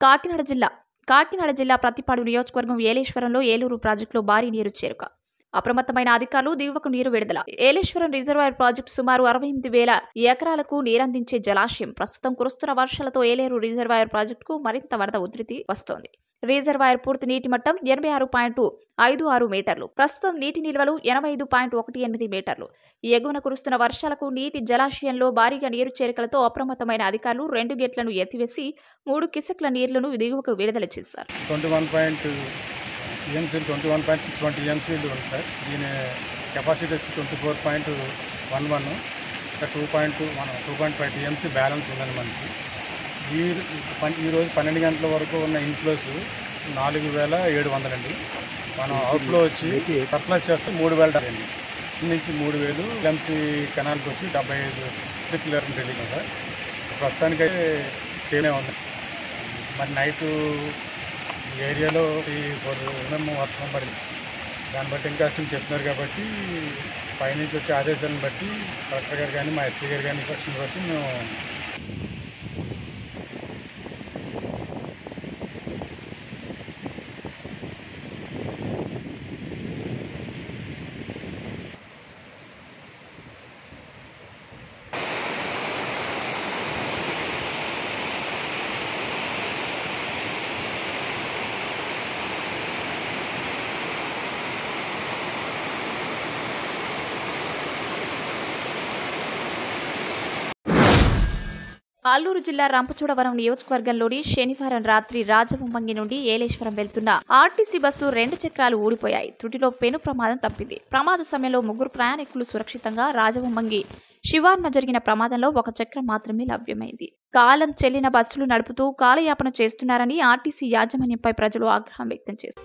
కాకినాడ జిల్లా కాకినాడ జిల్లా ప్రతిపాడు నియోజకవర్గం ఏలేశ్వరంలో ఏలూరు ప్రాజెక్టులో భారీ నీరు చేరుక అప్రమత్తమైన అధికారులు దిగువకు నీరు విడుదల ఏలేశ్వరం రిజర్వాయర్ ప్రాజెక్టు సుమారు అరవై ఎనిమిది వేల ఎకరాలకు నీరందించే జలాశయం ప్రస్తుతం కురుస్తున్న వర్షాలతో ఏలేరు రిజర్వాయర్ ప్రాజెక్టుకు మరింత వరద ఉధృతి వస్తోంది రిజర్వాయర్ పూర్తి నీటి మట్టం ఎనభై ఆరు పాయింట్ ఐదు ఆరు మీటర్లు ప్రస్తుతం నీటి నిల్వలు ఎనభై ఐదు పాయింట్ ఒకటి ఎనిమిది మీటర్లు ఎగువన కురుస్తున్న వర్షాలకు నీటి జలాశయంలో భారీగా నీరు చేరికలతో అప్రమత్తమైన అధికారులు రెండు గేట్లను ఎత్తివేసి మూడు కిసక్ల నీళ్లను దిగువకు విడుదల చేశారు ట్వంటీ వన్ పాయింట్ టీఎంసీలు twenty one point six one టీఎంసీలు ఉంది సార్ దీని కెపాసిటీ వచ్చి twenty four point one one ఇంకా టూ పాయింట్ మన two point five TMC balance ఉందండి మనకి ఈ పన్- ఈ రోజు పన్నెండు గంటల వరకు ఉన్న ఇన్ఫ్లోస్ నాలుగు వేల ఏడు వందలండి మనం అవుట్ఫ్లో వచ్చి సర్ప్లస్ చేస్తే మూడు వేల డెబ్బై అండి దీని నుంచి మూడు వేలు టీఎంసీ కెనాల్కి వచ్చి డెబ్బై ఐదు సిక్లర్ రిలీజ్ సార్ ప్రస్తుతానికైతే సేమే ఉంది మరి నైట్ ఈ ఏరియాలో ఈ మేము వర్షం పడింది దాన్ని బట్టి ఇంకా అసలు చెప్తున్నారు కాబట్టి పైనుంచి వచ్చే ఆదేశాలను బట్టి కలెక్టర్ గారు కానీ మా ఎస్పీ గారు కానీ ఇన్స్ట్రక్షన్ బట్టి మేము అల్లూరు జిల్లా రంపచోడవరం నియోజకవర్గంలోని శనివారం రాత్రి రాజముమ్మంగి నుండి ఏలేశ్వరం వెళ్తున్న ఆర్టీసీ బస్సు రెండు చక్రాలు ఊడిపోయాయి త్రుటిలో పెను ప్రమాదం తప్పింది ప్రమాద సమయంలో ముగ్గురు ప్రయాణికులు సురక్షితంగా రాజముమ్మంగి శివార్న జరిగిన ప్రమాదంలో ఒక చక్రం మాత్రమే లభ్యమైంది కాలం చెల్లిన బస్సులు నడుపుతూ కాలయాపన చేస్తున్నారని ఆర్టీసీ యాజమాన్యంపై ప్రజలు ఆగ్రహం వ్యక్తం చేశారు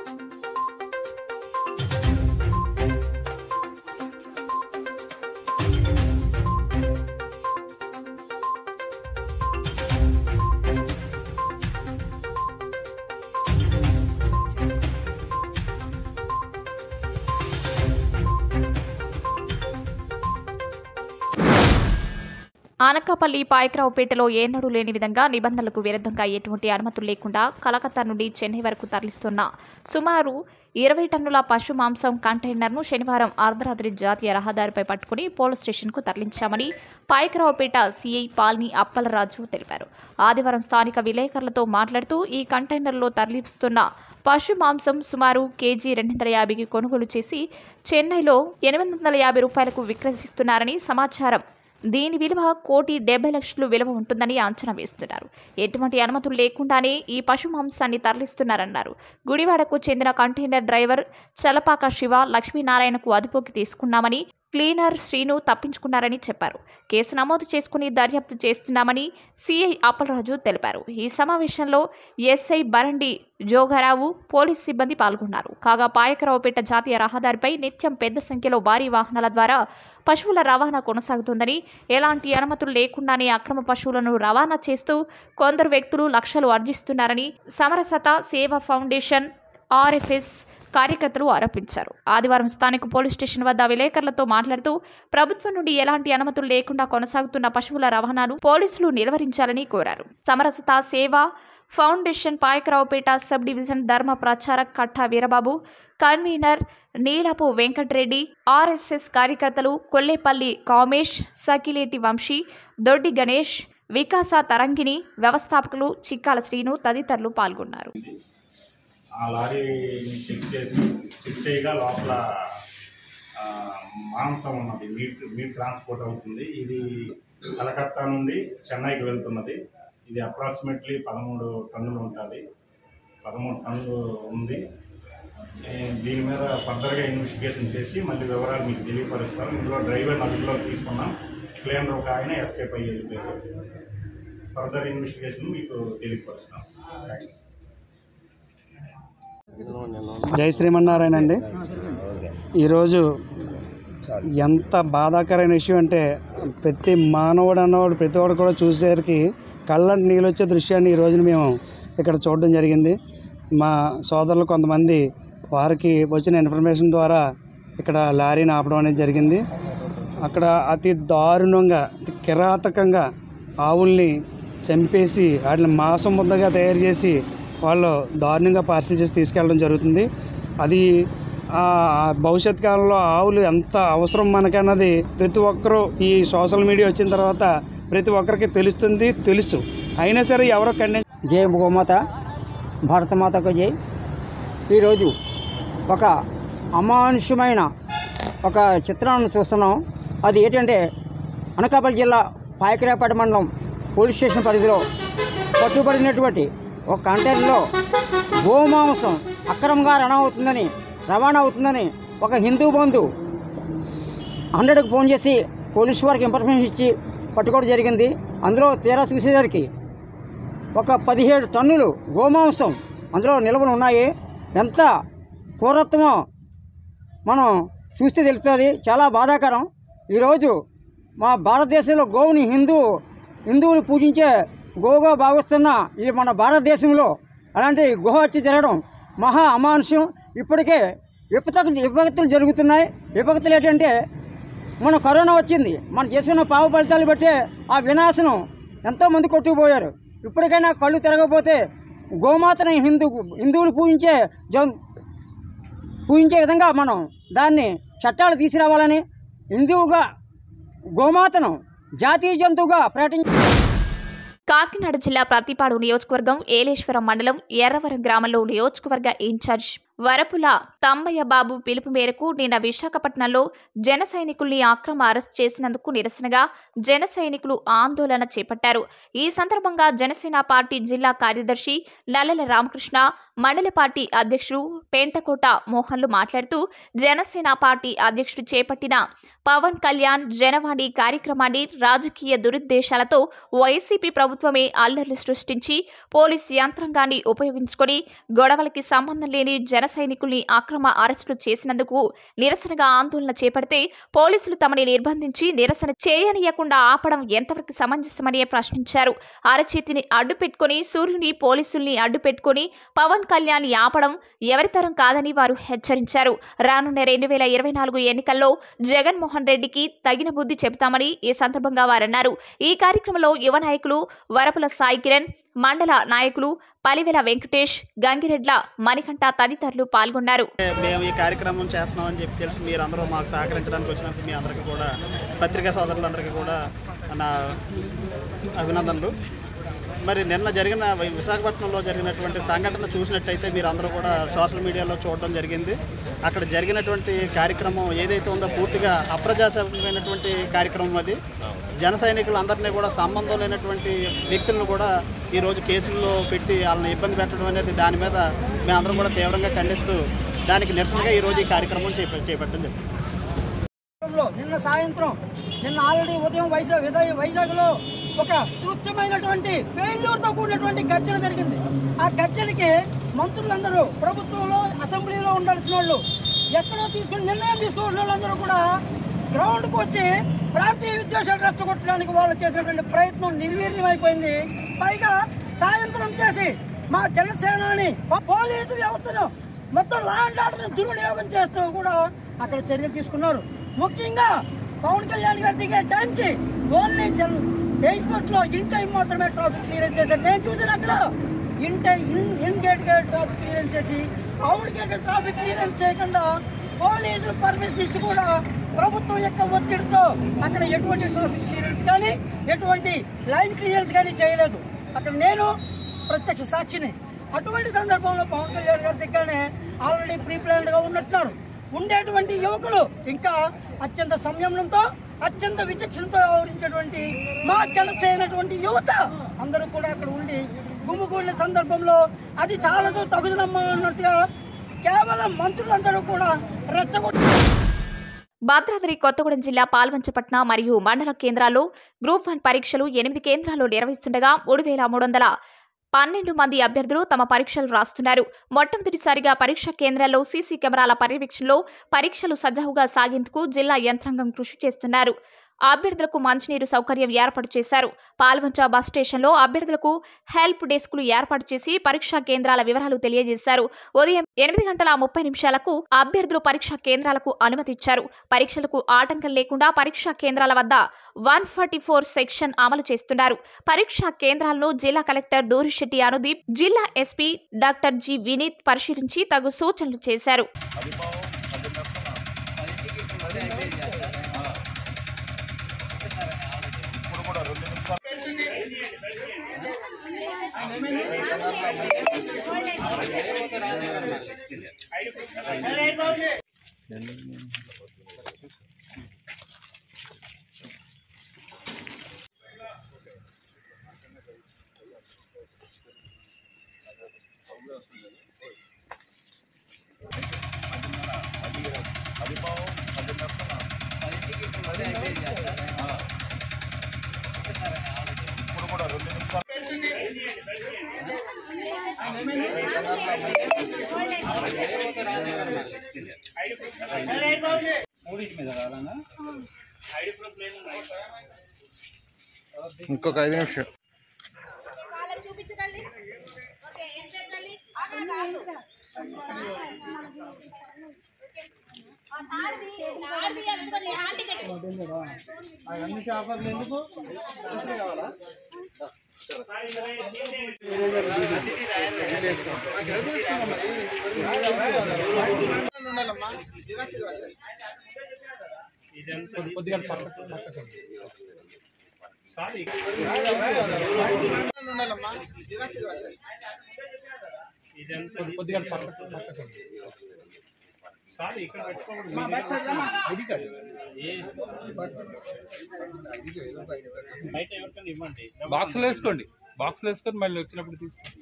ఆనకాపల్లి పాయకరావుపేటలో ఏనాడు లేని విధంగా నిబంధనలకు విరుద్ధంగా ఎటువంటి అనుమతులు లేకుండా కలకత్తా నుండి చెన్నై వరకు తరలిస్తున్న సుమారు ఇరవై టన్నుల పశు మాంసం కంటైనర్ను శనివారం అర్ధరాత్రి జాతీయ రహదారిపై పట్టుకుని పోలీస్ స్టేషన్కు తరలించామని పాయకరావుపేట సీఐ పాల్ని అప్పలరాజు తెలిపారు ఆదివారం స్థానిక విలేకరులతో మాట్లాడుతూ ఈ కంటైనర్లో తరలిస్తున్న పశు మాంసం సుమారు కేజీ రెండు వందల యాభైకి కొనుగోలు చేసి చెన్నైలో ఎనిమిది వందల యాభై రూపాయలకు విక్రయిస్తున్నారని సమాచారం దీని విలువ కోటి డెబ్బై లక్షలు విలువ ఉంటుందని అంచనా వేస్తున్నారు ఎటువంటి అనుమతులు లేకుండానే ఈ పశు మాంసాన్ని తరలిస్తున్నారన్నారు గుడివాడకు చెందిన కంటైనర్ డ్రైవర్ చలపాక శివ లక్ష్మీనారాయణకు అదుపులోకి తీసుకున్నామని క్లీనర్ శ్రీను తప్పించుకున్నారని చెప్పారు కేసు నమోదు చేసుకుని దర్యాప్తు చేస్తున్నామని సిఐ అప్పలరాజు తెలిపారు ఈ సమావేశంలో ఎస్ఐ బరండి జోగారావు పోలీస్ సిబ్బంది పాల్గొన్నారు కాగా పాయకరావుపేట జాతీయ రహదారిపై నిత్యం పెద్ద సంఖ్యలో భారీ వాహనాల ద్వారా పశువుల రవాణా కొనసాగుతుందని ఎలాంటి అనుమతులు లేకుండానే అక్రమ పశువులను రవాణా చేస్తూ కొందరు వ్యక్తులు లక్షలు ఆర్జిస్తున్నారని సమరసత సేవ ఫౌండేషన్ ఆర్ఎస్ఎస్ కార్యకర్తలు ఆరోపించారు ఆదివారం స్థానిక పోలీస్ స్టేషన్ వద్ద విలేకరులతో మాట్లాడుతూ ప్రభుత్వం నుండి ఎలాంటి అనుమతులు లేకుండా కొనసాగుతున్న పశువుల రవాణాను పోలీసులు నిలువరించాలని కోరారు సమరసత సేవ ఫౌండేషన్ పాయకరావుపేట సబ్ డివిజన్ ధర్మ ప్రచారక్ కట్టా వీరబాబు కన్వీనర్ నీలపు వెంకటరెడ్డి ఆర్ఎస్ఎస్ కార్యకర్తలు కొల్లేపల్లి కామేష్ సకిలేటి వంశీ దొడ్డి గణేష్ వికాస తరంగిణి వ్యవస్థాపకులు చిక్కాల శ్రీను తదితరులు పాల్గొన్నారు ఆ లారీని చెక్ చేసి చెక్ చేయగా లోపల ఆ, మాంసం ఉన్నది మీట్ మీట్ ట్రాన్స్పోర్ట్ అవుతుంది ఇది కలకత్తా నుండి చెన్నైకి వెళ్తున్నది ఇది అప్రాక్సిమేట్లీ పదమూడు టన్నులు ఉంటుంది పదమూడు టన్నులు ఉంది ఏ, దీని మీద ఫర్దర్గా ఇన్వెస్టిగేషన్ చేసి మళ్ళీ వివరాలు మీకు తెలియపరుస్తాం ఇందులో డ్రైవర్ అదుపులోకి తీసుకున్నాం క్లీనర్ ఒక ఆయన ఎస్కేప్ అయ్యి వెళ్ళిపోయారు ఫర్దర్ ఇన్వెస్టిగేషన్ మీకు తెలియపరుస్తాం థ్యాంక్ యూ జై శ్రీమన్నారాయణ అండి ఈరోజు ఎంత బాధాకరమైన విషయం అంటే ప్రతి మానవుడు అన్నవాడు ప్రతి వాడు కూడా చూసేసరికి కళ్ళంటి నీళ్ళు వచ్చే దృశ్యాన్ని ఈ రోజున మేము ఇక్కడ చూడడం జరిగింది మా సోదరులు కొంతమంది వారికి వచ్చిన ఇన్ఫర్మేషన్ ద్వారా ఇక్కడ లారీని ఆపడం అనేది జరిగింది అక్కడ అతి దారుణంగా అతి కిరాతకంగా ఆవుల్ని చంపేసి వాటిని మాంసం ముద్దగా తయారు చేసి వాళ్ళు దారుణంగా పార్సిల్ చేసి తీసుకెళ్ళడం జరుగుతుంది అది ఆ భవిష్యత్ కాలంలో ఆవులు ఎంత అవసరం మనకన్నది ప్రతి ఒక్కరూ ఈ సోషల్ మీడియా వచ్చిన తర్వాత ప్రతి ఒక్కరికి తెలుస్తుంది తెలుసు అయినా సరే ఎవరో ఖండించ జై గోమాత భారతమాతకు జై ఈరోజు ఒక అమానుషమైన ఒక చిత్రాన్ని చూస్తున్నాం అది ఏంటంటే అనకాపల్లి జిల్లా పాయకరాపేట మండలం పోలీస్ స్టేషన్ పరిధిలో పట్టుబడినటువంటి ఒక కంటైనర్లో గోమాంసం అక్రమంగా రవాణా అవుతుందని రవాణా అవుతుందని ఒక హిందూ బంధు హండ్రెడ్కి ఫోన్ చేసి పోలీసు వారికి ఇన్ఫర్మేషన్ ఇచ్చి పట్టుకోవడం జరిగింది అందులో తీరా చూసేసరికి ఒక పదిహేడు టన్నులు గోమాంసం అందులో నిల్వలు ఉన్నాయి ఎంత క్రూరత్వమో మనం చూస్తే తెలుస్తుంది చాలా బాధాకరం ఈరోజు మా భారతదేశంలో గోవుని హిందూ హిందువులు పూజించే గోగా భావిస్తున్న ఈ మన భారతదేశంలో అలాంటి గుహ వచ్చి జరగడం మహా అమానుష్యం ఇప్పటికే విపత విపత్తులు జరుగుతున్నాయి విపత్తులు ఏంటంటే మన కరోనా వచ్చింది మనం చేసుకున్న పావ ఫలితాలు బట్టే ఆ వినాశనం ఎంతోమంది కొట్టుకుపోయారు ఇప్పటికైనా కళ్ళు తిరగకపోతే గోమాతని హిందూ హిందువులు పూజించే జం పూజించే విధంగా మనం దాన్ని చట్టాలు తీసుకురావాలని హిందువుగా గోమాతను జాతీయ జంతువుగా ప్రకటించ కాకినాడ జిల్లా ప్రతిపాడు నియోజకవర్గం ఏలేశ్వరం మండలం ఎర్రవరం గ్రామంలో నియోజకవర్గ ఇన్ఛార్జ్ వరపుల తమ్మయ్య బాబు పిలుపు మేరకు నిన్న విశాఖపట్నంలో జన సైనికుల్ని అక్రమ అరెస్ట్ చేసినందుకు నిరసనగా జన సైనికులు ఆందోళన చేపట్టారు ఈ సందర్భంగా జనసేన పార్టీ జిల్లా కార్యదర్శి నల్లల రామకృష్ణ మండల పార్టీ అధ్యక్షుడు పెంటకోట మోహన్లు మాట్లాడుతూ జనసేన పార్టీ అధ్యక్షుడు చేపట్టిన పవన్ కళ్యాణ్ జనవాణి కార్యక్రమాన్ని రాజకీయ దురుద్దేశాలతో వైసీపీ ప్రభుత్వమే అల్లర్లు సృష్టించి పోలీస్ యంత్రాంగాన్ని ఉపయోగించుకొని గొడవలకి సంబంధం లేని జన సైనికుల్ని అక్రమ అరెస్టులు చేసినందుకు నిరసనగా ఆందోళన చేపడితే పోలీసులు తమని నిర్బంధించి నిరసన చేయనీయకుండా ఆపడం ఎంతవరకు సమంజసమని ప్రశ్నించారు అరచేతిని అడ్డు పెట్టుకుని సూర్యుని పోలీసుల్ని అడ్డు పెట్టుకుని పవన్ కళ్యాణ్ ఆపడం ఎవరితరం కాదని వారు హెచ్చరించారు రానున్న రెండు వేల ఇరవై నాలుగు ఎన్నికల్లో జగన్మోహన్ రెడ్డికి తగిన బుద్ధి చెబుతామని ఈ సందర్భంగా వారన్నారు ఈ కార్యక్రమంలో యువ నాయకులు వరపుల సాయి కిరణ్ మండల నాయకులు పలివెల వెంకటేష్ గంగిరెడ్ల మణికంఠ తదితరులు పాల్గొన్నారు మేము ఈ కార్యక్రమం చేస్తున్నామని చెప్పి తెలిసి మీరందరూ మాకు సహకరించడానికి వచ్చినందుకు మీ అందరికీ కూడా పత్రికా సోదరులందరికీ కూడా నా అభినందనలు మరి నిన్న జరిగిన వి- విశాఖపట్నంలో జరిగినటువంటి సంఘటన చూసినట్టయితే మీరు అందరూ కూడా సోషల్ మీడియాలో చూడడం జరిగింది అక్కడ జరిగినటువంటి కార్యక్రమం ఏదైతే ఉందో పూర్తిగా అప్రజాస్వామ్యమైనటువంటి కార్యక్రమం అది జన సైనికులందరినీ కూడా సంబంధం లేనటువంటి వ్యక్తులను కూడా ఈరోజు కేసుల్లో పెట్టి వాళ్ళని ఇబ్బంది పెట్టడం అనేది దాని మీద మేమందరం కూడా తీవ్రంగా ఖండిస్తూ దానికి నిరసనగా ఈరోజు ఈ కార్యక్రమం చేప చేపట్టడం జరిగింది లో నిన్న సాయంత్రం నిన్న ఆల్రెడీ ఉదయం వైజాగ్ విజయ్ వైజాగ్లో ఒక కృత్యమైనటువంటి ఫెయిల్యూర్తో కూడినటువంటి గర్జన జరిగింది ఆ గర్జనకి మంత్రులందరూ ప్రభుత్వంలో అసెంబ్లీలో ఉండాల్సిన వాళ్ళు ఎక్కడో తీసుకుని నిర్ణయం తీసుకున్న వాళ్ళందరూ కూడా గ్రౌండ్కి వచ్చి ప్రాంతీయ విద్వేషాలు రెచ్చగొట్టడానికి వాళ్ళు చేసినటువంటి ప్రయత్నం నిర్వీర్యమైపోయింది పైగా సాయంత్రం చేసి మా జనసేనాని పోలీసు వ్యవస్థను మొత్తం లా అండ్ ఆర్డర్ దుర్వినియోగం చేస్తూ కూడా అక్కడ చర్యలు తీసుకున్నారు ముఖ్యంగా పవన్ కళ్యాణ్ గారు దిగే టైంకి ఓన్లీ జన్ ఎయిర్పోర్ట్ లో ఇన్ టైం మాత్రమే ట్రాఫిక్ క్లియరెన్స్ చేశారు నేను చూసాను అక్కడ in time in in gate గా ట్రాఫిక్ క్లియరెన్స్ చేసి అవుట్ గేట్ ట్రాఫిక్ క్లియరెన్స్ చేయకుండా పోలీసులు పర్మిషన్ ఇచ్చి కూడా ప్రభుత్వం యొక్క ఒత్తిడితో అక్కడ ఎటువంటి ట్రాఫిక్ క్లియరెన్స్ కానీ ఎటువంటి లైన్ క్లియరెన్స్ కానీ చేయలేదు అక్కడ నేను ప్రత్యక్ష సాక్షిని అటువంటి సందర్భంలో పవన్ కళ్యాణ్ గారి దగ్గరనే ఆల్రెడీ ప్రీ ప్లాన్డ్ గా ఉన్నట్టున్నారు ఉండేటువంటి యువకులు ఇంకా అత్యంత సంయమనంతో అత్యంత విచక్షణతో వ్యవహరించేటువంటి మా జనసేనటువంటి యువత అందరూ కూడా అక్కడ ఉండి గుమ్ముకూడిన సందర్భంలో అది చాలదు తగుదనమ్మా అన్నట్టుగా కేవలం మంత్రులందరూ కూడా రెచ్చగొట్టి భద్రాద్రి కొత్తగూడెం జిల్లా పాల్వంచపట్న మరియు మండల కేంద్రాల్లో గ్రూప్ వన్ పరీక్షలు ఎనిమిది కేంద్రాల్లో నిర్వహిస్తుండగా మూడు వేల మూడు వందల పన్నెండు మంది అభ్యర్థులు తమ పరీక్షలు రాస్తున్నారు మొట్టమొదటిసారిగా పరీక్షా కేంద్రాల్లో సీసీ కెమెరాల పర్యవేక్షణలో పరీక్షలు సజావుగా సాగేందుకు జిల్లా యంత్రాంగం కృషి చేస్తున్నారు అభ్యర్థులకు మంచినీరు సౌకర్యం ఏర్పాటు చేశారు పాల్వంచ బస్ స్టేషన్లో అభ్యర్థులకు హెల్ప్ డెస్కులు ఏర్పాటు చేసి పరీక్షా కేంద్రాల వివరాలు తెలియజేశారు ఉదయం ఎనిమిది గంటల ముప్పై నిమిషాలకు అభ్యర్థులు పరీక్షా కేంద్రాలకు అనుమతిచ్చారు పరీక్షలకు ఆటంకం లేకుండా పరీక్షా కేంద్రాల వద్ద వన్ ఫార్టీ ఫోర్ సెక్షన్ అమలు చేస్తున్నారు పరీక్షా కేంద్రాలను జిల్లా కలెక్టర్ దూరిశెట్టి అనుదీప్ జిల్లా ఎస్పీ డాక్టర్ జి వినీత్ పరిశీలించి తగు సూచనలు చేశారు ఇంకొక ఐదు నిమిషం బాక్స్లో వేసుకోండి బాక్స్లో వేసుకొని మళ్ళీ వచ్చినప్పుడు తీసుకోండి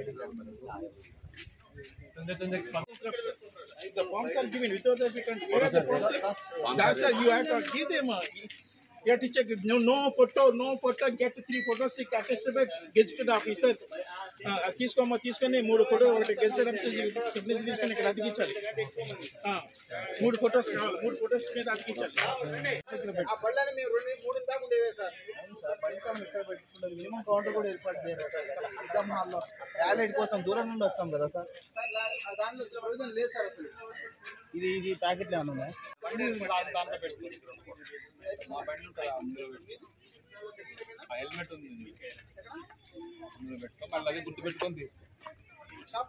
The forms are given without that we can follow the process. That's why you have to give them. uh, You have to check it. No, no photo, no photo. Get three photos. Sick attested by gazetted officer. Uh, తీసుకోమా తీసుకొని మూడు photo ఒకటి గెస్టెడ్ officer signature తీసుకొని ఇక్కడ అతికించాలి ఆ, మూడు photos కావాలి మూడు photos మీద అతికించాలి మినిమం కౌంటర్ కూడా ఏర్పాటు చేయాలి సార్ ఎగ్జామ్ హాల్లో వ్యాలెట్ కోసం దూరం నుండి వస్తాం కదా సార్ దాంట్లో ప్రయోజనం లేదు సార్ అసలు ఇది ఇది ప్యాకెట్లు ఏమన్నా ఉన్నాయా దాంట్లో పెట్టుకోండి మా బండి ఉంటుంది అందులో పెట్టి ఆ హెల్మెట్ ఉంది మీకు. అందులో పెట్టుకో మళ్ళీ అదే గుర్తు పెట్టుకొని తీసుకో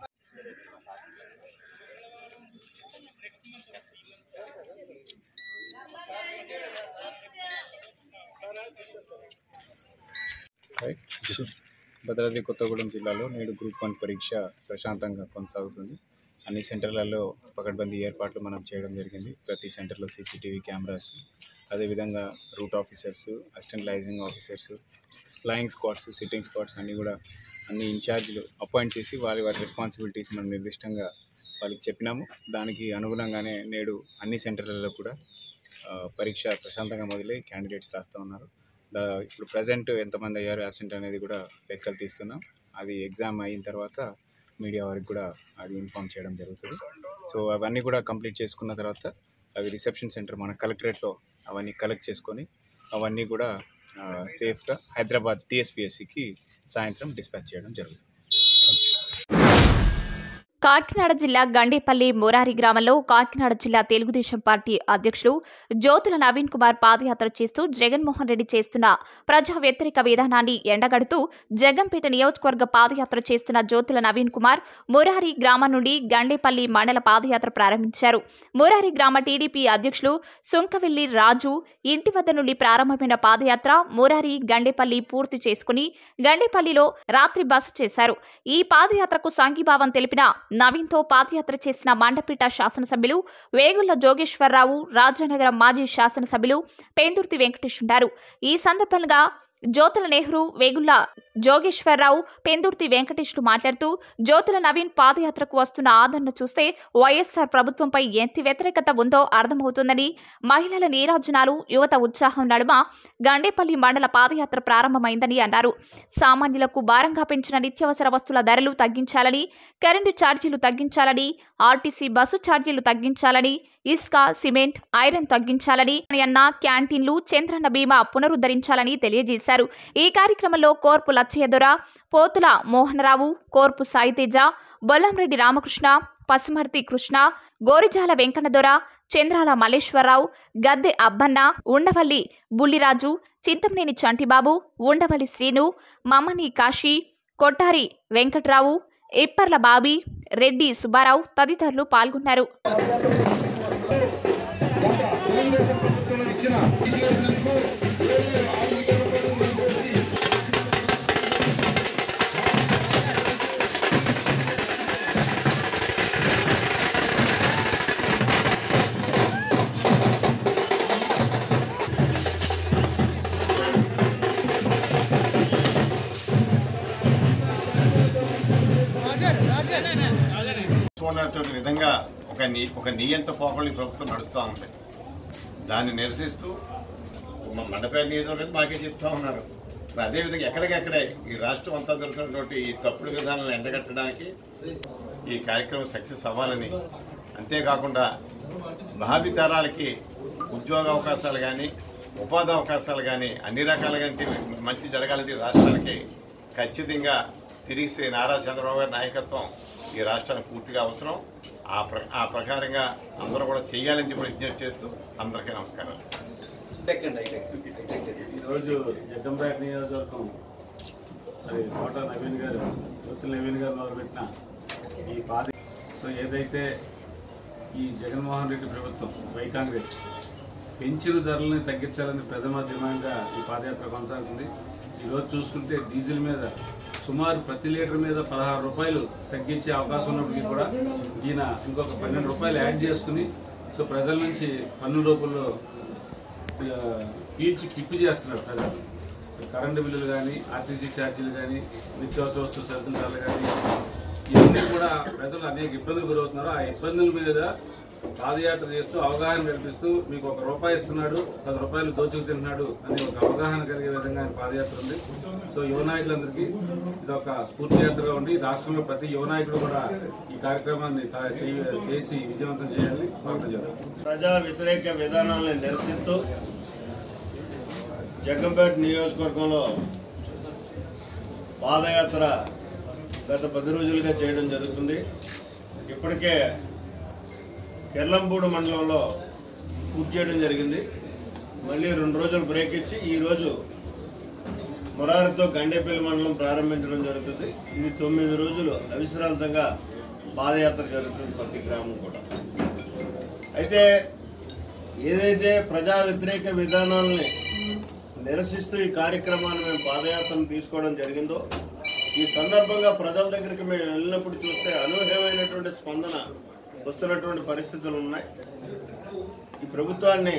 భద్రాద్రి కొత్తగూడెం జిల్లాలో నేడు గ్రూప్ వన్ పరీక్ష ప్రశాంతంగా కొనసాగుతుంది అన్ని సెంటర్లలో పకడ్బందీ ఏర్పాట్లు మనం చేయడం జరిగింది ప్రతి సెంటర్లో సీసీటీవీ కెమెరాస్ అదేవిధంగా route officers assistant liaising officers flying squads sitting squads అన్నీ కూడా అన్ని ఇన్ఛార్జీలు అపాయింట్ చేసి వారి వారి రెస్పాన్సిబిలిటీస్ మనం నిర్దిష్టంగా వాళ్ళకి చెప్పినాము దానికి అనుగుణంగానే నేడు అన్ని సెంటర్లలో కూడా ఆ, పరీక్ష ప్రశాంతంగా మొదలై క్యాండిడేట్స్ రాస్తూ ఉన్నారు దా ఇప్పుడు ప్రజెంట్ ఎంతమంది అయ్యారు అబ్సెంట్ అనేది కూడా లెక్కలు తీస్తున్నాం అది ఎగ్జామ్ అయిన తర్వాత మీడియా వారికి కూడా అది ఇన్ఫామ్ చేయడం జరుగుతుంది సో అవన్నీ కూడా కంప్లీట్ చేసుకున్న తర్వాత అవి రిసెప్షన్ సెంటర్ మన కలెక్టరేట్లో అవన్నీ కలెక్ట్ చేసుకొని అవన్నీ కూడా ఆ, సేఫ్గా హైదరాబాద్ టీఎస్పిఎస్సికి సాయంత్రం డిస్పాచ్ చేయడం జరుగుతుంది కాకినాడ జిల్లా గండేపల్లి మురారి గ్రామంలో కాకినాడ జిల్లా తెలుగుదేశం పార్టీ అధ్యక్షులు జ్యోతుల నవీన్ కుమార్ పాదయాత్ర చేస్తూ జగన్మోహన్ రెడ్డి చేస్తున్న ప్రజా వ్యతిరేక విధానాన్ని ఎండగడుతూ జగంపేట నియోజకవర్గ పాదయాత్ర చేస్తున్న జ్యోతుల నవీన్ కుమార్ మురారి గ్రామం నుండి గండేపల్లి మండల పాదయాత్ర ప్రారంభించారు మురారి గ్రామ టీడీపీ అధ్యక్షులు సుంకవిల్లి రాజు ఇంటి వద్ద నుండి ప్రారంభమైన పాదయాత్ర మురారి గండేపల్లి పూర్తి చేసుకుని గండేపల్లిలో రాత్రి బస చేశారు ఈ పాదయాత్రకు సంఘీభావం తెలిపిన నవీన్తో పాదయాత్ర చేసిన మండపేట శాసనసభ్యులు వేగుళ్ల జోగేశ్వరరావు రాజానగరం మాజీ శాసనసభ్యులు పేందుర్తి వెంకటేష్ ఉన్నారు ఈ సందర్భంగా జ్యోతుల నెహ్రూ వేగుళ్ల జోగేశ్వరరావు పెందుర్తి వెంకటేష్లు మాట్లాడుతూ జ్యోతుల నవీన్ పాదయాత్రకు వస్తున్న ఆదరణ చూస్తే వైఎస్ఆర్ ప్రభుత్వంపై ఎంత వ్యతిరేకత ఉందో అర్థమవుతుందని మహిళల నీరాజనాలు యువత ఉత్సాహం నడుమ గండేపల్లి మండల పాదయాత్ర ప్రారంభమైందని అన్నారు సామాన్యులకు భారంగా పెంచిన నిత్యావసర వస్తువుల ధరలు తగ్గించాలని కరెంటు ఛార్జీలు తగ్గించాలని ఆర్టీసీ బస్సు ఛార్జీలు తగ్గించాలని ఇసుక సిమెంట్ ఐరన్ తగ్గించాలని అన్న క్యాంటీన్లు చంద్రన్న బీమా పునరుద్ధరించాలని తెలియజేశారు ఈ కార్యక్రమంలో కోర్పు లచ్చయ్యదొర పోతుల మోహనరావు కోర్పు సాయితేజ బొల్లంరెడ్డి రామకృష్ణ పసుమర్తి కృష్ణ గోరిజాల వెంకన్నదొర చంద్రాల మల్లేశ్వరరావు గద్దె అబ్బన్న ఉండవల్లి బుల్లిరాజు చింతమనేని చంటిబాబు ఉండవల్లి శ్రీను మమ్మని కాశీ కొట్టారి వెంకట్రావు ఇప్పర్ల బాబీ రెడ్డి సుబ్బారావు తదితరులు పాల్గొన్నారు చూడనటువంటి విధంగా ఒక నీ ఒక నియంత పోకళ్ళు ఈ ప్రభుత్వం నడుస్తూ ఉంది దాన్ని నిరసిస్తూ మా మండపేట నియోజకవర్గం మాకే చెప్తా ఉన్నారు మరి అదేవిధంగా ఎక్కడికెక్కడే ఈ రాష్ట్రం అంతా జరుగుతున్నటువంటి ఈ తప్పుడు విధానాలను ఎండగట్టడానికి ఈ కార్యక్రమం సక్సెస్ అవ్వాలని అంతేకాకుండా భావి తరాలకి ఉద్యోగ అవకాశాలు కానీ ఉపాధి అవకాశాలు కానీ అన్ని రకాలుగా మంచి జరగాలంటే ఈ రాష్ట్రానికి ఖచ్చితంగా తిరిగి శ్రీ నారా చంద్రబాబు గారి నాయకత్వం ఈ రాష్ట్రానికి పూర్తిగా అవసరం ఆ ప్ర ఆ ప్రకారంగా అందరూ కూడా చేయాలని చెప్పి విజ్ఞప్తి చేస్తూ అందరికీ నమస్కారాలు ఈరోజు జగ్గంపేట నియోజకవర్గం మరి కోట నవీన్ గారు జ్యోతుల నవీన్ గారు మొదలుపెట్టిన ఈ పాద సో ఏదైతే ఈ జగన్మోహన్ రెడ్డి ప్రభుత్వం వై కాంగ్రెస్ పెంచిన ధరలను తగ్గించాలని ప్రథమ డిమాండ్గా ఈ పాదయాత్ర కొనసాగుతుంది ఈరోజు చూసుకుంటే డీజిల్ మీద సుమారు ప్రతి లీటర్ మీద పదహారు రూపాయలు తగ్గించే అవకాశం ఉన్నప్పటికీ కూడా ఈయన ఇంకొక పన్నెండు రూపాయలు యాడ్ చేసుకుని సో ప్రజల నుంచి పన్ను రూపంలో ఆ, పీల్చి పిప్పి చేస్తున్నారు ప్రజలు కరెంటు బిల్లులు కానీ ఆర్టీసీ ఛార్జీలు కానీ నిత్యావసర వస్తు సరుకుల ధరలు కానీ ఇవన్నీ కూడా ప్రజలు అనేక ఇబ్బందులు గురవుతున్నారు ఆ ఇబ్బందుల మీద పాదయాత్ర చేస్తూ అవగాహన కల్పిస్తూ మీకు ఒక రూపాయి ఇస్తున్నాడు పది రూపాయలు దోచుకు తింటున్నాడు అని ఒక అవగాహన కలిగే విధంగా ఆయన పాదయాత్ర ఉంది సో యువ నాయకులందరికీ ఇది ఒక స్ఫూర్తి యాత్రగా ఉండి రాష్ట్రంలో ప్రతి యువ నాయకుడు కూడా ఈ కార్యక్రమాన్ని తా- చేయ- చేసి విజయవంతం చేయాలని ప్రార్థన చేద్దాం ప్రజా వ్యతిరేక విధానాలను నిరసిస్తూ జగ్గంపేట నియోజకవర్గంలో పాదయాత్ర గత పది రోజులుగా చేయడం జరుగుతుంది ఇప్పటికే కెర్లంపూడి మండలంలో పూర్తి చేయడం జరిగింది మళ్ళీ రెండు రోజులు బ్రేక్ ఇచ్చి ఈరోజు మురారితో గండేపల్లి మండలం ప్రారంభించడం జరుగుతుంది ఇది తొమ్మిది రోజులు అవిశ్రాంతంగా పాదయాత్ర జరుగుతుంది ప్రతి గ్రామం కూడా అయితే ఏదైతే ప్రజా వ్యతిరేక విధానాలని నిరసిస్తూ ఈ కార్యక్రమాన్ని మేము పాదయాత్రను తీసుకోవడం జరిగిందో ఈ సందర్భంగా ప్రజల దగ్గరికి మేము వెళ్ళినప్పుడు చూస్తే అనూహ్యమైనటువంటి స్పందన వస్తున్నటువంటి పరిస్థితులు ఉన్నాయి ఈ ప్రభుత్వాన్ని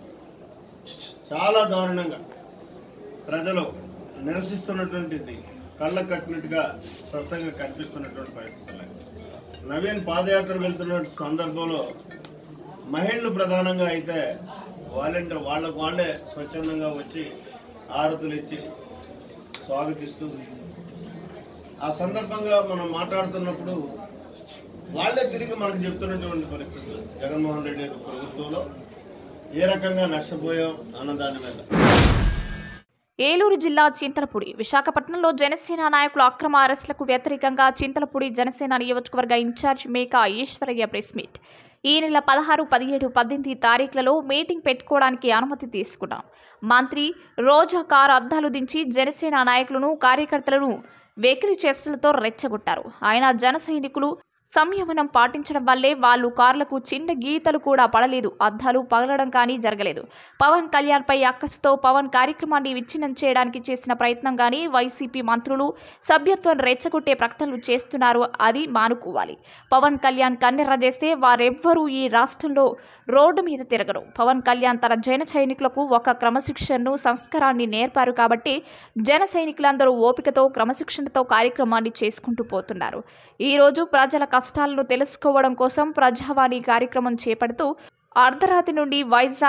చాలా దారుణంగా ప్రజలు నిరసిస్తున్నటువంటిది కళ్ళ కట్టినట్టుగా స్పష్టంగా కనిపిస్తున్నటువంటి పరిస్థితులు నవీన్ పాదయాత్ర వెళ్తున్న సందర్భంలో మహిళలు ప్రధానంగా అయితే వాలంటీర్ వాళ్ళకు వాళ్ళే స్వచ్ఛందంగా వచ్చి ఆరతులు ఇచ్చి స్వాగతిస్తూ ఆ సందర్భంగా మనం మాట్లాడుతున్నప్పుడు వాళ్ళే తిరిగి మనకు చెప్తున్నటువంటి పరిస్థితులు జగన్మోహన్ రెడ్డి యొక్క ప్రభుత్వంలో ఏ రకంగా నష్టపోయాం అన్న దాని మీద ఏలూరు జిల్లా చింతలపూడి విశాఖపట్నంలో జనసేన నాయకుల అక్రమ అరెస్టులకు వ్యతిరేకంగా చింతలపూడి జనసేన నియోజకవర్గ incharge Meka Eswaraiah press meet ఈ నెల పదహారు పదిహేడు పద్దెనిమిది తారీఖులలో మీటింగ్ పెట్టుకోవడానికి అనుమతి తీసుకున్నాం మంత్రి రోజా కారు అద్దాలు దించి జనసేన నాయకులను కార్యకర్తలను వెకిలి చేష్టలతో రెచ్చగొట్టారు ఆయన జన సైనికులు సంయమనం పాటించడం వల్లే వాళ్ళు కార్లకు చిన్న గీతలు కూడా పడలేదు అద్దాలు పగలడం కానీ జరగలేదు పవన్ కళ్యాణ్ పై అక్కసుతో పవన్ కార్యక్రమాన్ని విచ్ఛిన్నం చేయడానికి చేసిన ప్రయత్నం కానీ వైసీపీ మంత్రులు సభ్యత్వం రెచ్చగొట్టే ప్రకటనలు చేస్తున్నారు అది మానుకోవాలి పవన్ కళ్యాణ్ కన్నెర్ర చేస్తే వారెవ్వరూ ఈ రాష్ట్రంలో రోడ్డు మీద తిరగరు పవన్ కళ్యాణ్ తన జన సైనికులకు ఒక క్రమశిక్షణను సంస్కారాన్ని నేర్పారు కాబట్టి జన సైనికులందరూ ఓపికతో క్రమశిక్షణతో కార్యక్రమాన్ని చేసుకుంటూ పోతున్నారు ఈ రోజు ప్రజల కష్టాలను తెలుసుకోవడం కోసం ప్రజావాణి కార్యక్రమం చేపడుతూ అర్ధరాత్రి నుండి వైజాగ్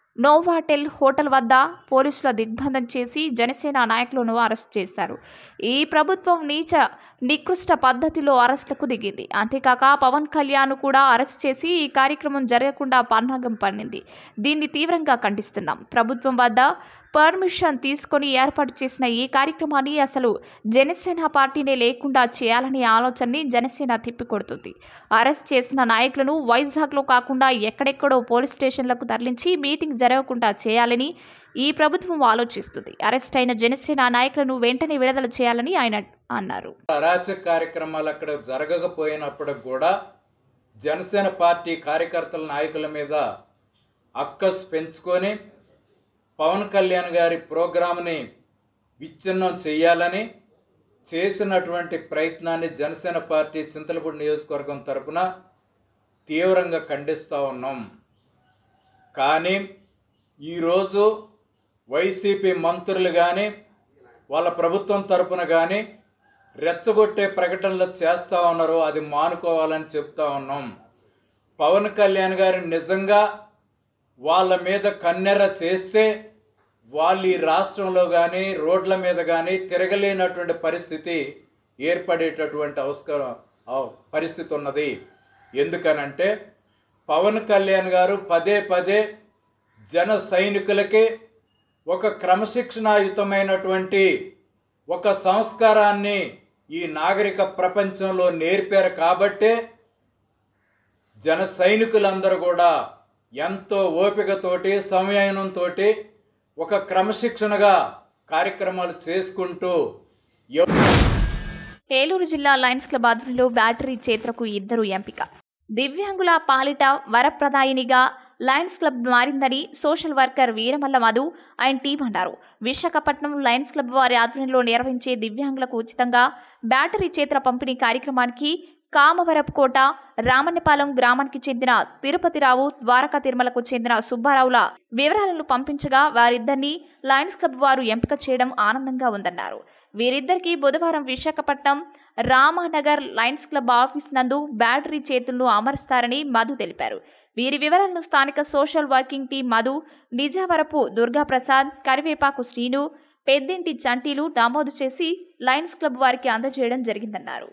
నోవాటెల్ హోటల్ వద్ద పోలీసుల దిగ్బంధం చేసి జనసేన నాయకులను అరెస్ట్ చేశారు ఈ ప్రభుత్వం నీచ నికృష్ట పద్ధతిలో అరెస్టులకు దిగింది అంతేకాక పవన్ కళ్యాణ్ కూడా అరెస్ట్ చేసి ఈ కార్యక్రమం జరగకుండా పన్నాగం పన్నింది దీన్ని తీవ్రంగా ఖండిస్తున్నాం ప్రభుత్వం వద్ద పర్మిషన్ తీసుకొని ఏర్పాటు చేసిన ఈ కార్యక్రమాన్ని అసలు జనసేన పార్టీనే లేకుండా చేయాలనే ఆలోచనని జనసేన తిప్పికొడుతుంది అరెస్ట్ చేసిన నాయకులను వైజాగ్లో కాకుండా ఎక్కడెక్కడో పోలీస్ స్టేషన్లకు తరలించి మీటింగ్ జరగకుండా చేయాలని ఈ ప్రభుత్వం ఆలోచిస్తుంది అరెస్ట్ అయిన జనసేన నాయకులను వెంటనే విడుదల చేయాలని ఆయన అన్నారు అరాచక కార్యక్రమాలు అక్కడ జరగకపోయినప్పుడు కూడా జనసేన పార్టీ కార్యకర్తల నాయకుల మీద అక్కస్ పెంచుకొని పవన్ కళ్యాణ్ గారి ప్రోగ్రాంని విచ్ఛిన్నం చేయాలని చేసినటువంటి ప్రయత్నాన్ని జనసేన పార్టీ చింతలపూడి నియోజకవర్గం తరపున తీవ్రంగా ఖండిస్తూ ఉన్నాం కానీ ఈరోజు వైసీపీ మంత్రులు కానీ వాళ్ళ ప్రభుత్వం తరపున కానీ రెచ్చగొట్టే ప్రకటనలు చేస్తూ ఉన్నారు అది మానుకోవాలని చెప్తా ఉన్నాం పవన్ కళ్యాణ్ గారు నిజంగా వాళ్ళ మీద కన్నెర చేస్తే వాళ్ళు ఈ రాష్ట్రంలో కానీ రోడ్ల మీద కానీ తిరగలేనటువంటి పరిస్థితి ఏర్పడేటటువంటి అవసరం అవ- పరిస్థితి ఉన్నది ఎందుకనంటే పవన్ కళ్యాణ్ గారు పదే పదే జన సైనికులకి ఒక క్రమశిక్షణాయుతమైనటువంటి ఒక సంస్కారాన్ని ఈ నాగరిక ప్రపంచంలో నేర్పారు కాబట్టే జన సైనికులందరూ కూడా ఎంతో ఓపికతోటి సంయమనంతో ఒక క్రమశిక్షణగా కార్యక్రమాలు చేసుకుంటూ ఎవ- ఏలూరు జిల్లా లయన్స్ క్లబ్ ఆధ్వర్యంలో బ్యాటరీ చేత్రకు ఇద్దరు ఎంపిక దివ్యాంగుల పాలిట వరప్రదాయినిగా లయన్స్ క్లబ్ మారిందని సోషల్ వర్కర్ వీరమల్ల మధు ఆయన టీం అన్నారు విశాఖపట్నం లయన్స్ క్లబ్ వారి ఆధ్వర్యంలో నిర్వహించే దివ్యాంగులకు ఉచితంగా బ్యాటరీ చేత్ర పంపిణీ కార్యక్రమానికి కామవరపుకోట రామన్నపాలెం గ్రామానికి చెందిన తిరుపతిరావు ద్వారకా తిరుమలకు చెందిన సుబ్బారావుల వివరాలను పంపించగా వారిద్దరిని లయన్స్ క్లబ్ వారు ఎంపిక చేయడం ఆనందంగా ఉందన్నారు వీరిద్దరికీ బుధవారం Visakhapatnam Ramanagar Lions Club office నందు బ్యాటరీ చేతులను అమరుస్తారని మధు తెలిపారు వీరి వివరాలను స్థానిక social working team Madhu Nijavarapu Durgaprasad Karivepaku Srinu పెద్దింటి చంటీలు నమోదు చేసి లయన్స్ క్లబ్ వారికి అందజేయడం జరిగిందన్నారు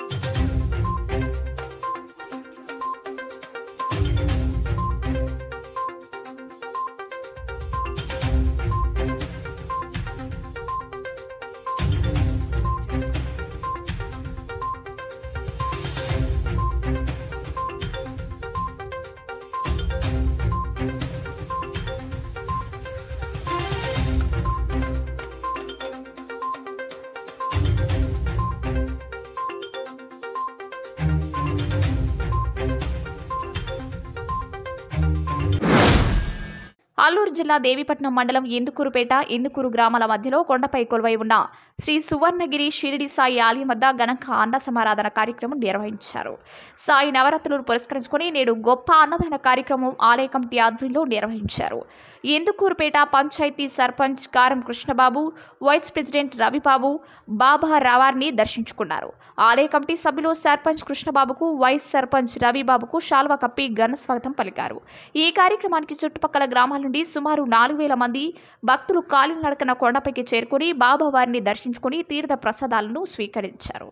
అల్లూరు జిల్లా దేవీపట్నం మండలం ఇందుకూరుపేట ఇందుకూరు గ్రామాల మధ్యలో కొండపై కొలువై ఉన్న శ్రీ సువర్ణగిరి షిరిడి సాయి ఆలయం వద్ద ఘనంగా అన్న సమారాధన కార్యక్రమం నిర్వహించారు సాయి నవరాత్రులను పురస్కరించుకొని నేడు గొప్ప అన్నదాన కార్యక్రమం ఆలయ కమిటీ ఆధ్వర్యంలో నిర్వహించారు ఇందుకూరుపేట పంచాయతీ సర్పంచ్ కారం కృష్ణబాబు వైస్ ప్రెసిడెంట్ రవిబాబు బాబా రావార్ని దర్శించుకున్నారు ఆలయ కమిటీ సభ్యులు సర్పంచ్ కృష్ణబాబుకు వైస్ సర్పంచ్ రవిబాబుకు శాల్వా కప్పి ఘన స్వాగతం పలికారు ఈ కార్యక్రమానికి చుట్టుపక్కల గ్రామాల నుండి సుమారు నాలుగు వేల మంది భక్తులు కాలినడకన కొండపైకి చేరుకుని బాబా వారిని దర్శించుకుని తీర్థ ప్రసాదాలను స్వీకరించారు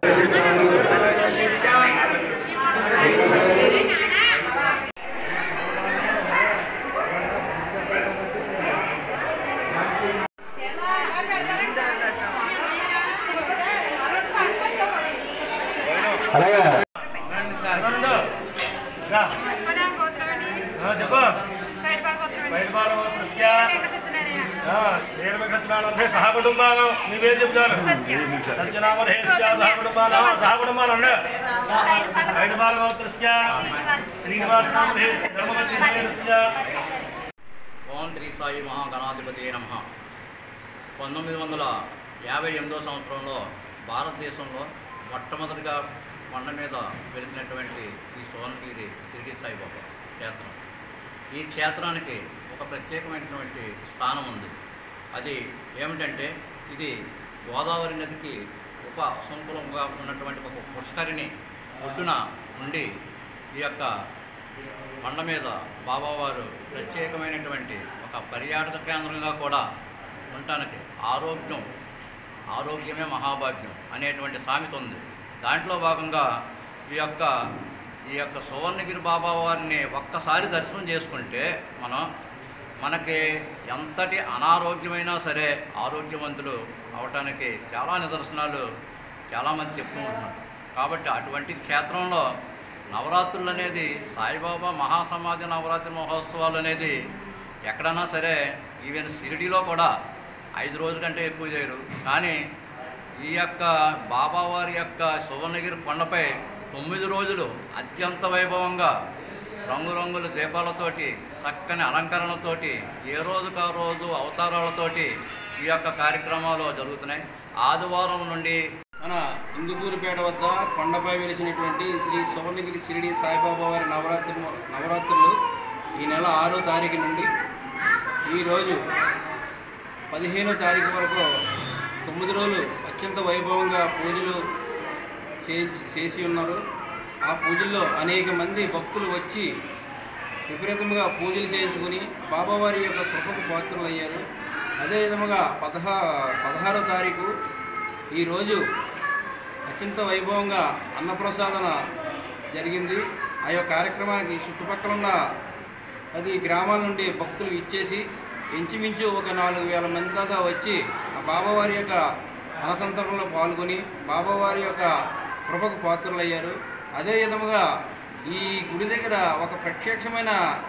చెప్పు బయట బాగా దృష్ట్యా నేను వెంకటనాథే సహ కుటుంబాలు నీ పేరు చెప్తాను సత్యనామధేశ్య సహ కుటుంబాలు సహ కుటుంబాలు ఉండే బయట బాగా దృష్ట్యా శ్రీనివాస నామధేశ్య ధర్మవతి దృష్ట్య ఓం శ్రీ సాయి మహాగణాధిపతి నమ పంతొమ్మిది వందల యాభై ఎనిమిదో సంవత్సరంలో భారతదేశంలో మొట్టమొదటిగా కొండ మీద వెలిసినటువంటి ఈ సోనగిరి షిరిడి సాయిబాబా క్షేత్రం ఈ క్షేత్రానికి ఒక ప్రత్యేకమైనటువంటి స్థానం ఉంది అది ఏమిటంటే ఇది గోదావరి నదికి ఉప సంకులంగా ఉన్నటువంటి ఒక పుష్కరిణి ఒడ్డున ఉండి ఈ యొక్క కొండ మీద బాబావారు ప్రత్యేకమైనటువంటి ఒక ఒక పర్యాటక కేంద్రంగా కూడా ఉండటానికి ఆరోగ్యం ఆరోగ్యమే మహాభాగ్యం అనేటువంటి సామెత ఉంది దాంట్లో భాగంగా ఈ యొక్క ఈ యొక్క సువర్ణగిరి బాబా వారిని ఒక్కసారి దర్శనం చేసుకుంటే మనం మనకి ఎంతటి అనారోగ్యమైనా సరే ఆరోగ్యవంతులు అవటానికి చాలా నిదర్శనాలు చాలామంది చెప్తూ ఉంటున్నారు కాబట్టి అటువంటి క్షేత్రంలో నవరాత్రులు అనేది సాయిబాబా మహాసమాధి నవరాత్రి మహోత్సవాలు అనేది ఎక్కడన్నా సరే ఈవెన్ షిరిడిలో కూడా ఐదు రోజుల కంటే ఎక్కువ చేయరు కానీ ఈ యొక్క బాబావారి యొక్క సువర్ణగిరి కొండపై తొమ్మిది రోజులు అత్యంత వైభవంగా రంగురంగుల దీపాలతోటి చక్కని అలంకరణతోటి ఏ రోజుకు ఆ రోజు అవతారాలతోటి ఈ యొక్క కార్యక్రమాలు జరుగుతున్నాయి ఆదివారం నుండి మన ఇందుకూరుపేట వద్ద కొండపై వెలిసినటువంటి శ్రీ సువర్ణగిరి షిరిడి సాయిబాబా వారి నవరాత్రులు నవరాత్రులు ఈ నెల ఆరో తారీఖు నుండి ఈరోజు పదిహేనో తారీఖు వరకు తొమ్మిది రోజులు అత్యంత వైభవంగా పూజలు చేయించి చేసి ఉన్నారు ఆ పూజల్లో అనేక మంది భక్తులు వచ్చి విపరీతంగా పూజలు చేయించుకుని బాబావారి యొక్క కృపకు పాత్రలు అయ్యారు అదేవిధముగా పదహా పదహారో తారీఖు ఈరోజు అత్యంత వైభవంగా అన్నప్రసాదన జరిగింది ఆ యొక్క కార్యక్రమానికి చుట్టుపక్కల ఉన్న పది గ్రామాల నుండి భక్తులు ఇచ్చేసి ఇంచుమించు ఒక నాలుగు వేల మంది దాకా వచ్చి ఆ బాబావారి యొక్క అన్నసంతరంలో పాల్గొని బాబావారి యొక్క కృపకు పాత్రలయ్యారు అదే విధముగా ఈ గుడి దగ్గర ఒక ప్రత్యక్షమైన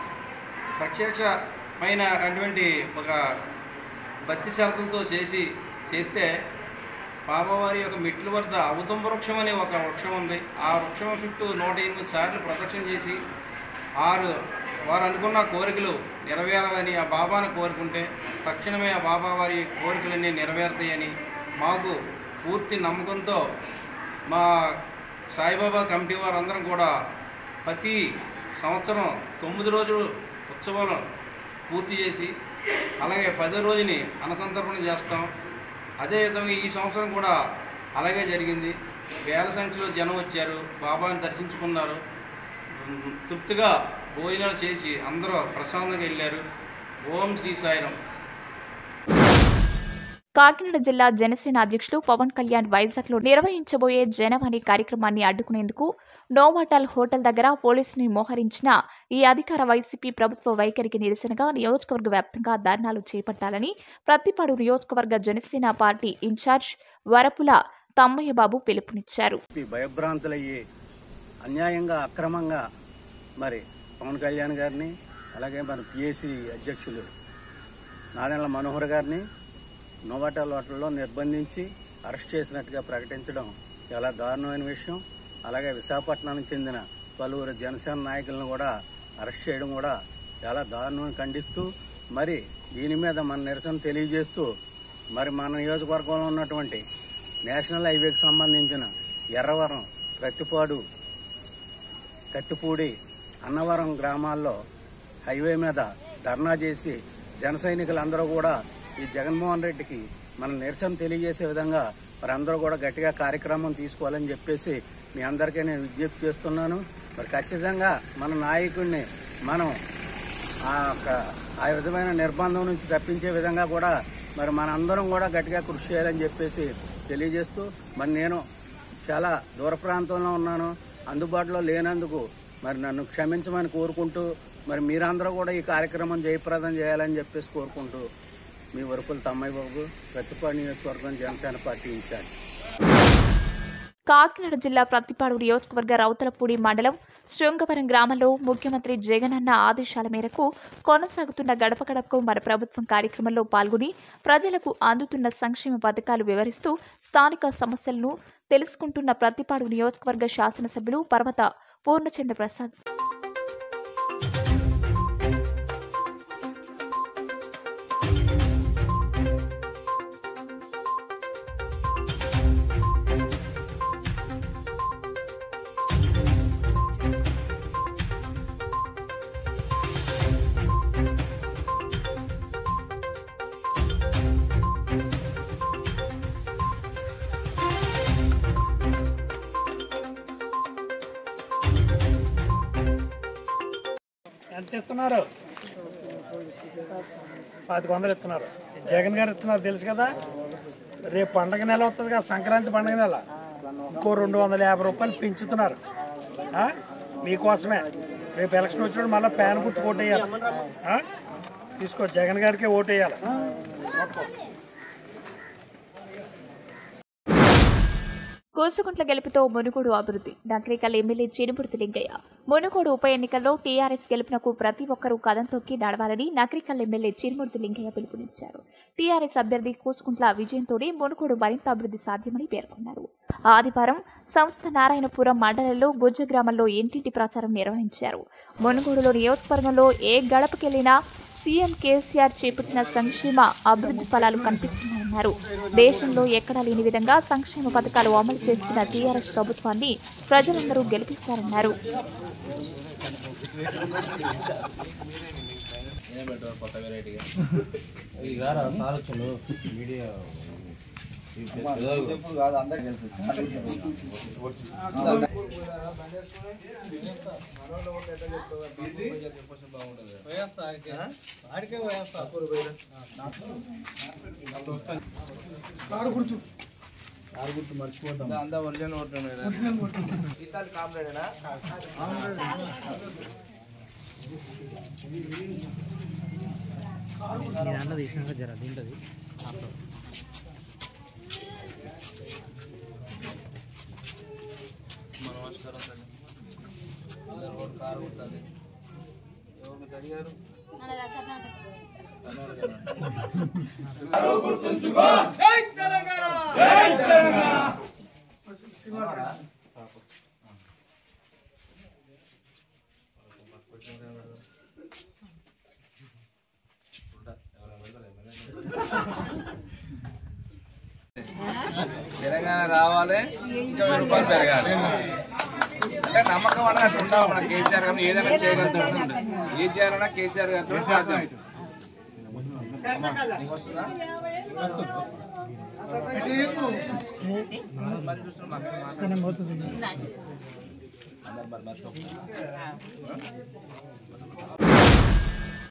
ప్రత్యక్షమైన అటువంటి ఒక బత్తి షరతులతో చేసి చేస్తే బాబావారి యొక్క మెట్ల వద్ద ఔదంబ వృక్షం అనే ఒక వృక్షం ఉంది ఆ వృక్షం చుట్టూ నూట ఎనిమిది సార్లు ప్రదక్షిణ చేసి ఆరు వారు అనుకున్న కోరికలు నెరవేరాలని ఆ బాబాను కోరుకుంటే తక్షణమే ఆ బాబా వారి కోరికలన్నీ నెరవేరుతాయని మాకు పూర్తి నమ్మకంతో మా సాయిబాబా కమిటీ వారందరం కూడా ప్రతి సంవత్సరం తొమ్మిది రోజులు ఉత్సవాలు పూర్తి చేసి అలాగే పదో రోజుని అన్నసంతర్పణ చేస్తాం అదేవిధంగా ఈ సంవత్సరం కూడా అలాగే జరిగింది వేల సంఖ్యలో జనం వచ్చారు బాబాని దర్శించుకున్నారు ఉమ్, తృప్తిగా భోజనాలు చేసి అందరూ ప్రశాంతంగా వెళ్ళారు ఓం శ్రీ సాయిరాం కాకినాడ జిల్లా జనసేన అధ్యక్షులు పవన్ కళ్యాణ్ వైజాగ్లో నిర్వహించబోయే జనవాణి కార్యక్రమాన్ని అడ్డుకునేందుకు నోవాటల్ హోటల్ దగ్గర పోలీసుని మోహరించిన ఈ అధికార వైసీపీ ప్రభుత్వ వైఖరికి నిరసనగా నియోజకవర్గ వ్యాప్తంగా ధర్నాలు చేపట్టాలని ప్రతిపాడు నియోజకవర్గ జనసేన పార్టీ ఇన్ఛార్జ్ వరపుల తమ్మయ్యబాబు పిలుపునిచ్చారు ఈ భయభ్రాంతులయ్యి అన్యాయంగా అక్రమంగా మరి పవన్ కళ్యాణ్ గారిని అలాగే మన పిఏసీ అధ్యక్షులు నాదెండ్ల మనోహర్ గారిని నోవాటల్ హోటల్లో నిర్బంధించి అరెస్ట్ చేసినట్టుగా ప్రకటించడం చాలా దారుణమైన విషయం అలాగే విశాఖపట్నానికి చెందిన పలువురు జనసేన నాయకులను కూడా అరెస్ట్ చేయడం కూడా చాలా దారుణం ఖండిస్తూ మరి దీని మీద మన నిరసన తెలియజేస్తూ మరి మన నియోజకవర్గంలో ఉన్నటువంటి నేషనల్ హైవేకి సంబంధించిన ఎర్రవరం ప్రతిపాడు కత్తిపూడి అన్నవరం గ్రామాల్లో హైవే మీద ధర్నా చేసి జన సైనికులందరూ కూడా ఈ జగన్మోహన్ రెడ్డికి మన నిరసన తెలియజేసే విధంగా మరి అందరూ కూడా గట్టిగా కార్యక్రమం తీసుకోవాలని చెప్పేసి మీ అందరికీ నేను విజ్ఞప్తి చేస్తున్నాను మరి ఖచ్చితంగా మన నాయకుడిని మనం ఆ యొక్క- ఆ విధమైన నిర్బంధం నుంచి తప్పించే విధంగా కూడా మరి మనందరం కూడా గట్టిగా కృషి చేయాలని చెప్పేసి తెలియజేస్తూ మరి నేను చాలా దూర ప్రాంతంలో ఉన్నాను అందుబాటులో లేనందుకు మరి నన్ను క్షమించమని కోరుకుంటూ మరి మీరందరూ కూడా ఈ కార్యక్రమం జయప్రదం చేయాలని చెప్పేసి కోరుకుంటూ మీ వరకుల తమ్మయ్య బాబు ప్రతిపాడు నియోజకవర్గం జనసేన పార్టీ ఇన్ఛార్జ్ కాకినాడ జిల్లా ప్రతిపాడు నియోజకవర్గ రౌతలపూడి మండలం శృంగవరం గ్రామంలో ముఖ్యమంత్రి జగనన్న ఆదేశాల మేరకు కొనసాగుతున్న గడప గడపకు మన ప్రభుత్వం కార్యక్రమంలో పాల్గొని ప్రజలకు అందుతున్న సంక్షేమ పథకాలు వివరిస్తూ స్థానిక సమస్యలను తెలుసుకుంటున్న ప్రతిపాడు నియోజకవర్గ శాసనసభ్యులు పర్వత పూర్ణచంద్ర ప్రసాద్ ఎంత ఇస్తున్నారు పాతిక వందలు ఇస్తున్నారు జగన్ గారు ఇస్తున్నారు తెలుసు కదా రేపు పండగ నెల వస్తుంది కదా సంక్రాంతి పండగ నెల ఇంకో రెండు వందల యాభై రూపాయలు పెంచుతున్నారు ఆ? మీకోసమే రేపు ఎలక్షన్ వచ్చినప్పుడు మళ్ళీ ప్యాన్ గుర్తు ఓటేయాలి ఆ? తీసుకో జగన్ గారికి ఓటేయాలి కోసుకుంట్ల గెలుపుతో మునుగోడు అభివృద్ధి నగరికల్ ఎమ్మెల్యే చిరుమూర్తి లింగయ్య మునుగోడు ఉప ఎన్నికల్లో టీఆర్ఎస్ గెలుపునకు ప్రతి ఒక్కరూ కథం తొక్కి నడవాలని నగరికల్ ఎమ్మెల్యే చిరుమూర్తి లింగయ్య పిలుపునిచ్చారు టీఆర్ఎస్ అభ్యర్థి కోసుకుంట్ల విజయంతోనే మునుగోడు మరింత అభివృద్ధి సాధ్యమని పేర్కొన్నారు ఆదివారం సంస్థ నారాయణపురం మండలంలో గుజ్జ గ్రామంలో ఇంటింటి ప్రచారం నిర్వహించారు మునుగోడులో నియోజకవర్గంలో ఏ గడపకెళ్లినా సీఎం కేసీఆర్ చేపట్టిన సంక్షేమ అభివృద్ధి ఫలాలు కనిపిస్తున్నాయన్నారు దేశంలో ఎక్కడా లేని విధంగా సంక్షేమ పథకాలు అమలు చేస్తున్న టీఆర్ఎస్ ప్రభుత్వాన్ని ప్రజలందరూ గెలిపిస్తారన్నారు కొత్త వెరైటీగా ఇది కారా సార్ వచ్చిండు మీడియా ఇప్పుడు కాదు అందరికి ఆడికే పోయేస్తా కారు గుర్తు కారు గుర్తు మర్చిపోతాం అంతా ఒరిజినల్ ఓట్లు గీతాలు కామ్రేడేనా నమస్కారం సార్ అందరు ఓటు కారు ఉంటుంది ఎవరు మీకు అడిగారు జై తెలంగాణ జై తెలంగాణ తెలంగాణ రావాలి ఇంకా వెయ్యి రూపాయలు పెరగాలి అంటే నమ్మకం అన్నది ఉంటాం మనం కేసీఆర్ గారిని ఏదైనా చేయగలుగుతాం ఏం చేయాలన్నా కేసీఆర్ గారితో సాధ్యం నీకు వస్తుందా మరి చూస్తున్నాం మాకు మాట్లాడు. అందరు మరి మర్చిపోకుండా.